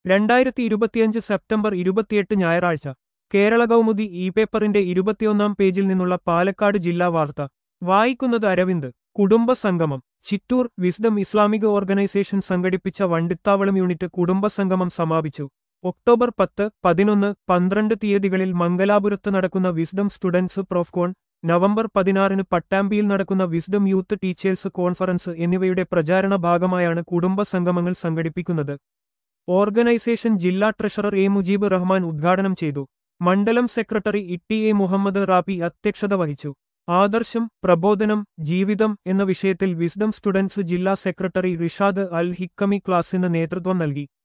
രണ്ടായിരത്തി ഇരുപത്തിയഞ്ച് സെപ്റ്റംബർ ഇരുപത്തിയെട്ട് ഞായറാഴ്ച കേരള കൗമുദി ഇ പേപ്പറിന്റെ ഇരുപത്തിയൊന്നാം പേജിൽ നിന്നുള്ള പാലക്കാട് ജില്ലാ വാർത്ത വായിക്കുന്നത് അരവിന്ദ് കുടുംബ സംഗമം ചിറ്റൂർ വിസ്ഡം ഇസ്ലാമിക് ഓർഗനൈസേഷൻ സംഘടിപ്പിച്ച വണ്ടിത്താവളം യൂണിറ്റ് കുടുംബ സംഗമം സമാപിച്ചു ഒക്ടോബർ പത്ത് പതിനൊന്ന് പന്ത്രണ്ട് തീയതികളിൽ മംഗലാപുരത്ത് നടക്കുന്ന വിസ്ഡം സ്റ്റുഡൻസ് പ്രോഫ്കോൺ നവംബർ പതിനാറിന് പട്ടാമ്പിയിൽ നടക്കുന്ന വിസ്ഡം യൂത്ത് ടീച്ചേഴ്സ് കോൺഫറൻസ് എന്നിവയുടെ പ്രചാരണ ഭാഗമായാണ് കുടുംബ സംഗമങ്ങൾ സംഘടിപ്പിക്കുന്നത് ഓർഗനൈസേഷൻ ജില്ലാ ട്രഷറർ എ മുജീബ് റഹ്മാൻ ഉദ്ഘാടനം ചെയ്തു മണ്ഡലം സെക്രട്ടറി ഇട്ടി എ മുഹമ്മദ് റാബി അധ്യക്ഷത വഹിച്ചു ആദർശം പ്രബോധനം ജീവിതം എന്ന വിഷയത്തിൽ വിസ്ഡം സ്റ്റുഡൻസ് ജില്ലാ സെക്രട്ടറി റിഷാദ് അൽ ഹിക്കമി ക്ലാസിന് നേതൃത്വം നൽകി